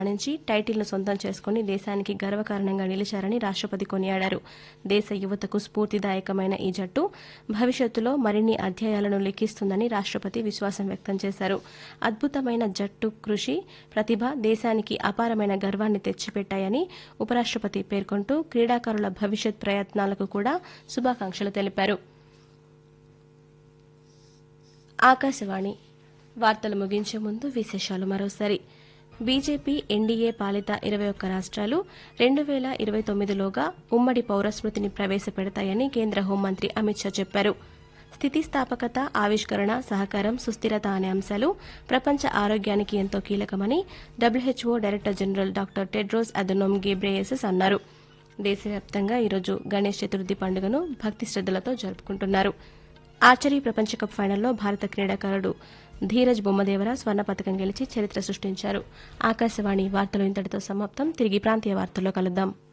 నుంచి టైటిల్ను సొంతం చేసుకుని దేశానికి గర్వకారణంగా నిలిచారని రాష్టపతి కొనియాడారు దేశ యువతకు స్ఫూర్తిదాయకమైన ఈ జట్టు భవిష్యత్తులో మరిన్ని అధ్యాయాలను లిఖిస్తుందని రాష్టపతి విశ్వాసం వ్యక్తం చేశారు అద్భుతమైన జట్టు కృషి ప్రతిభ దేశానికి అపారమైన గర్వాన్ని తెచ్చిపెట్టాయని ఉపరాష్టపతి పేర్కొంటూ క్రీడాకారుల భవిష్యత్ ప్రయత్నాలకు కూడా శుభాకాంక్షలు తెలిపారు ఆకాశవాణి వార్తలు ముగించే ముందు విశేషాలు మరోసారి బీజేపీ ఎన్డీఏ పాలిత ఇరవై ఒక్క రాష్ట్రాలు రెండు వేల ఇరవై తొమ్మిదిలోగా ఉమ్మడి పౌరస్మృతిని ప్రవేశపెడతాయని కేంద్ర హోంమంత్రి అమిత్ షా చెప్పారు స్థితిస్థాపకత ఆవిష్కరణ సహకారం సుస్థిరత అనే అంశాలు ప్రపంచ ఆరోగ్యానికి ఎంతో కీలకమని WHO director general doctor Tedros Adhanom Ghebreyesus అన్నారు దేశవ్యాప్తంగా ఈరోజు గణేష్ చతుర్థి పండుగను భక్తి శ్రద్దలతో జరుపుకుంటున్నారు ఆర్చరీ ప్రపంచ కప్ ఫైనల్లో భారత క్రీడాకారుడు ధీరజ్ బొమ్మదేవర స్వర్ణ పథకం గెలిచి చరిత్ర సృష్టించారు ఆకాశవాణి వార్తలు ఇంతటితో సమాప్తం తిరిగి ప్రాంతీయ వార్తల్లో కలుద్దాం